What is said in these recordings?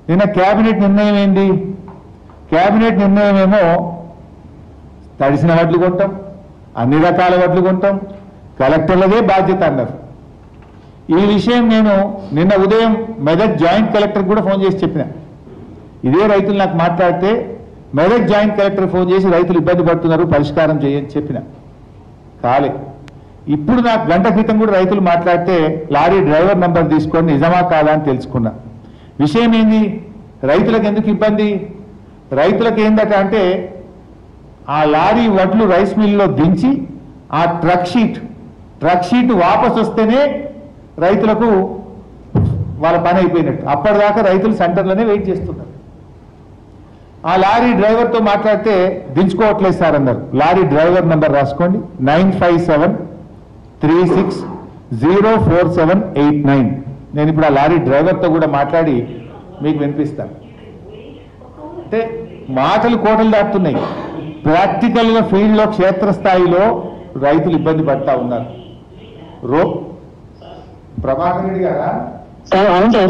నిన్న కేబినెట్ నిర్ణయం ఏంది కేబినెట్ నిర్ణయం ఏమో తడిసిన వడ్లు కొంటాం అన్ని రకాల వడ్లు కొంటాం కలెక్టర్లదే బాధ్యత అన్నారు ఈ విషయం నేను నిన్న ఉదయం మెదక్ జాయింట్ కలెక్టర్ కూడా ఫోన్ చేసి చెప్పిన ఇదే రైతులు నాకు మాట్లాడితే మెదక్ జాయింట్ కలెక్టర్ ఫోన్ చేసి రైతులు ఇబ్బంది పడుతున్నారు పరిష్కారం చేయని చెప్పిన కాలే ఇప్పుడు నాకు గంట క్రితం కూడా రైతులు మాట్లాడితే లారీ డ్రైవర్ నంబర్ తీసుకొని నిజమా కాదా అని తెలుసుకున్నా విషయం ఏంది రైతులకు ఎందుకు ఇబ్బంది రైతులకు ఏందట అంటే ఆ లారీ వడ్లు రైస్ మిల్లో దించి ఆ ట్రక్ షీట్ ట్రక్ షీట్ వాపస్ వస్తేనే రైతులకు వాళ్ళ పని అయిపోయినట్టు అప్పటిదాకా రైతులు సెంటర్లోనే వెయిట్ చేస్తున్నారు ఆ లారీ డ్రైవర్తో మాట్లాడితే దించుకోవట్లేదు సార్ అన్నారు లారీ డ్రైవర్ నంబర్ రాసుకోండి nine five seven three six zero four seven eight nine నేను ఇప్పుడు ఆ లారీ డ్రైవర్తో కూడా మాట్లాడి మీకు వినిపిస్తాను అంటే మాటలు కోటలు దాటుతున్నాయి ప్రాక్టికల్గా ఫీల్డ్లో క్షేత్రస్థాయిలో రైతులు ఇబ్బంది పడతా ఉన్నారు రో ప్రభాకర్ రెడ్డి గారా సార్ అవును సార్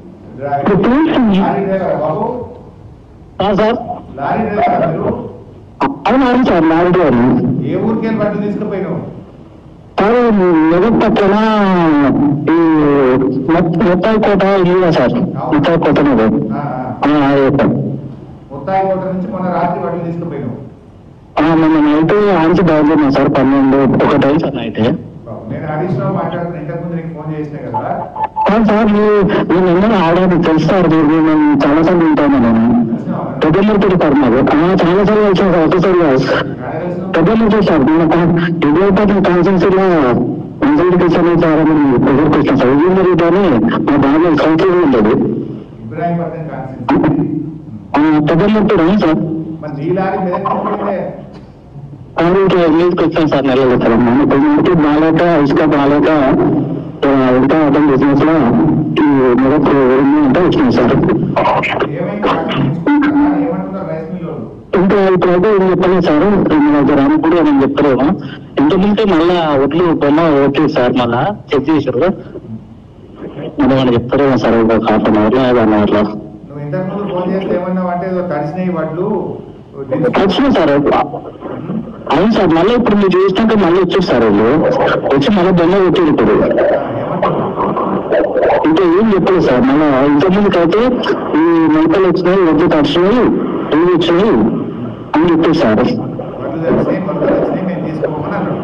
లారీ డ్రైవరా బాబు ఆ, సార్ లారీ డ్రైవరా మీరు అవును అవును సార్ నా ఇంటి వారు ఏ ఊరికి వెళ్ళి బట్టలు తీసుకుపోయినావు సార్ మెదక్ పక్కన ఈ మొత్త- మొత్తాయి కోట ఇల్లు సార్ మొత్తాయి కోట మీద ఆ, ఆ. ఆ, అదే సార్ ముత్తాయి కోట నుంచి మొన్న రాత్రి బట్టలు తీసుకుపోయినావు ఆ, మొన్న నైట్ ఆంచి బయలుదేరినా సార్ పన్నెండు ఒకటి అయింది సార్ నైట్ బాబు, నేను హరీష్ రావు మాట్లాడుతున్నా ఇంతకు ముందు నీకు ఫోన్ చేసిన కదా అవును సార్ నేను ఎన్నో ఆడాను తెలుసు సార్ దీన్ని నేను చాలా సార్లు వింటాను నేను పెద్దమ్మతో సార్ మాకు ఆ, చాలా సార్లు వచ్చాను సార్ ఒకసారి కాదు. పెద్దమ్మతో సార్ మనకు ఇరవై కాన్సెన్సీలో కన్సల్టేషన్ సార్ అని దగ్గరికి వచ్చాను సార్ ఇది మరి కానీ మా బాగా కౌన్సిలింగ్ ఉండదు ఇబ్రాహీంపట్నం కాన్సెన్స్ పెద్దమ్మతో సార్ మరి నీ లారీ మెదక్ ఇంకా ఎన్నింటికి వచ్చాను సార్ నెలలు సార్ మన పెళ్ళికి బాగాలేక ఇసుక బాగాలేక ఆ, ఇంకా అతని బిజినెస్ లో ఈ మెదక్ ఉంది అంటే వచ్చినాం సార్ ఏమైంది ఏమంటున్నారు రైస్ మిల్ వాళ్ళు ఇంకా ఇప్పుడైతే ఏం చెప్పలేదు సార్ మన దగ్గర రానప్పుడు నేను చెప్పలేము ఇంతకుముంటే మళ్ళా ఒట్లు బొమ్మ ఓకే సార్ మళ్ళా చెక్ చేశారు మళ్ళీ మనం చెప్తారేమో సార్ ఒక హాఫ్ అన్ అవర్ లో వన్ అవర్ లో నువ్వు ఇంతకు ముందు ఫోన్ చేస్తే ఏమన్నావు అంటే ఏదో తడిసినాయి వడ్లు వచ్చినాయి సార్ అవును సార్ మళ్ళీ ఇప్పుడు మీరు చేసినాక మళ్ళీ వచ్చారు సార్ వాళ్ళు వచ్చి మళ్ళీ బొమ్మ కొట్టారు ఇప్పుడు ఏమంటున్నావు ఇంకా ఏం చెప్పలేదు సార్ మన ఇంతకుముందుకు అయితే ఈ మొలకలు వచ్చినాయి వద్దు తడిచినాయి ఏమి వచ్చినాయి అని చెప్పారు సార్ వడ్లు తెలిసినాయి మొలకలు తెలిసినాయి మేము తీసుకోమని అన్నాడు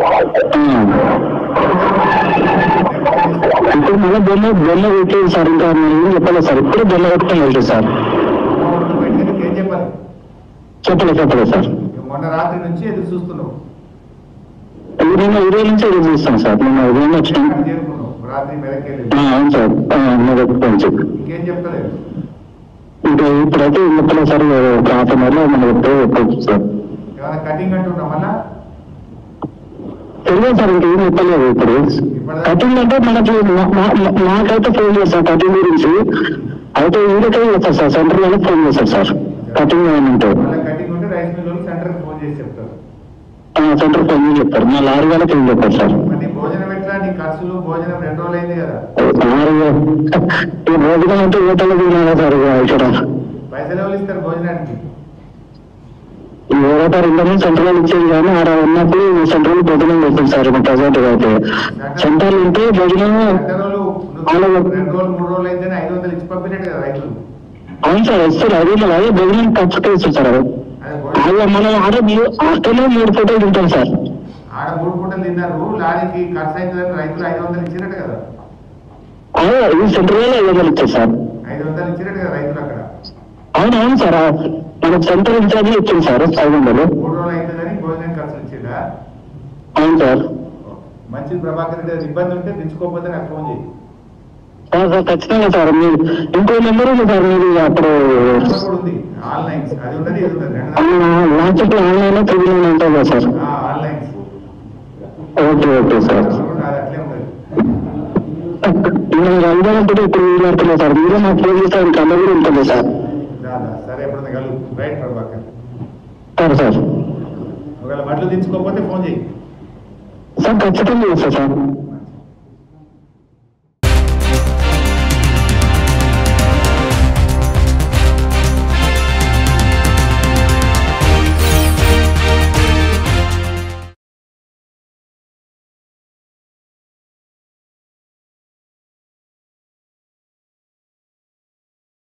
ఆ. ఇప్పుడు మళ్ళీ బొమ్మ బొమ్మ పెట్టలేదు సార్ ఇంకా నేను ఏం చెప్పలేదు సార్ ఇప్పుడు బొమ్మ కొట్టుకొని వెళ్తారు సార్ పెట్టినందుకు ఏం చెప్పాలి చెప్పలేదు చెప్పలేదు సార్ మొన్న రాత్రి నుంచి ఎదురు చూస్తున్నావు ఇది నేను ఉదయం నుంచి ఎదురు చూస్తాను సార్ నేను ఉదయం వచ్చినాను అక్కడ చేరుకున్నావు రాత్రి మెదక్ వెళ్ళి ఆ, అవును సార్ మొదటి నుంచి ఇంకేం చెప్తలేదు ఇంకా ఇప్పుడైతే ఏం చెప్పలేదు సార్ ఒక హాఫ్ అన్ అవర్ లో మనం ఎప్పుడో చెప్పవచ్చు సార్ ఏమైనా కటింగ్ అంటున్నా మళ్ళా తెలియదు సార్ ఇంకేం చెప్పలేదు ఇప్పుడు కటింగ్ అంటే మనకి నా- నా- నా- నాకైతే ఫోన్ చేస్తాను కటింగ్ గురించి అయితే వీళ్ళకే చేస్తారు సార్ సెంటర్ లోనే ఫోన్ చేస్తారు సార్ కటింగ్ ఏమంటే మళ్ళీ కటింగ్ ఉంటే రైస్ మిల్ వాళ్ళు సెంటర్కి ఫోన్ చేసి చెప్తారు సెంటర్ ఫోన్ చేసి చెప్తారు మా లారీ వాళ్ళకి ఏం చెప్పారు సార్ మరి నీ భోజనం ఎట్లా నీ ఖర్చులు భోజనం రెండు రోజులు అయింది కదా లారీ ఈ భోజనం అంటే హోటల్ తినాలి సార్ ఇక ఇక్కడ పైసలు ఎవరు ఇస్తారు భోజనానికి ఈ ఓటర్ ఇంతకుముందు సెంట్రల్ ఇచ్చేది కానీ ఆడ ఉన్నప్పుడు సెంట్రల్ భోజనం పెడుతుంది సార్ ఇప్పుడు ప్రజెంట్ అయితే సెంట్రల్ ఉంటే భోజనం గంట రోజులు నువ్వు రెండు రోజులు మూడు రోజులు అయితేనే ఐదు వందలు ఇచ్చి పంపినట్టు కదా రైతులు అవును సార్ వస్తారు అదే మరి అదే భోజనం ఖర్చుకే ఇస్తారు సార్ అదే భోజనం అలా మనం ఆడ మూ- హాస్టల్లో మూడు ఫోటోలు తింటాం సార్ ఆడ మూడు పూటలు తిన్నారు లారీకి ఖర్చు అవుతుందని రైతులు ఐదు వందలు ఇచ్చినట్టు కదా అదే ఈ సెంట్రల్ ఐదు వందలు ఇచ్చారు సార్ ఐదు వందలు ఇచ్చినట్టు కదా రైతులు అక్కడ అవును అవును సార్ మనకు సెంటర్ ఇన్ఛార్జ్ ఇచ్చింది సార్ ఐదు వందలు మూడు రోజులు అవుతుందని భోజనం ఖర్చులు ఇచ్చిందా అవును సార్ మంచిది ప్రభాకర్ రెడ్డి గారు ఇబ్బంది ఉంటే తెచ్చుకోకపోతే నాకు ఫోన్ చేయి సార్ సార్ ఖచ్చితంగా సార్ మీరు ఇంకో నెంబర్ ఉంది సార్ మీరు అప్పుడు నెంబర్ కూడా ఉంది ఆన్లైన్ అది ఉన్నది ఇది ఉన్నది రెండు వాట్సాప్ ఆన్లైన్ త్రీ నైన్ ఉంటుంది కదా sir online okay okay sir అది అట్లే ఉంటుంది నేను అనుభవంతో ఇప్పుడు మాట్లాడుతున్నా సార్ మీరే మాకు ఫోన్ చేస్తారు ఇంకా అన్న కూడా ఉంటుంది సార్ దాదా సరే ఎప్పుడైనా కలు రైట్ ప్రభాకర్ సార్ సార్ ఒకవేళ బట్టలు తెచ్చుకోకపోతే ఫోన్ చేయి సార్ ఖచ్చితంగా చేస్తా సార్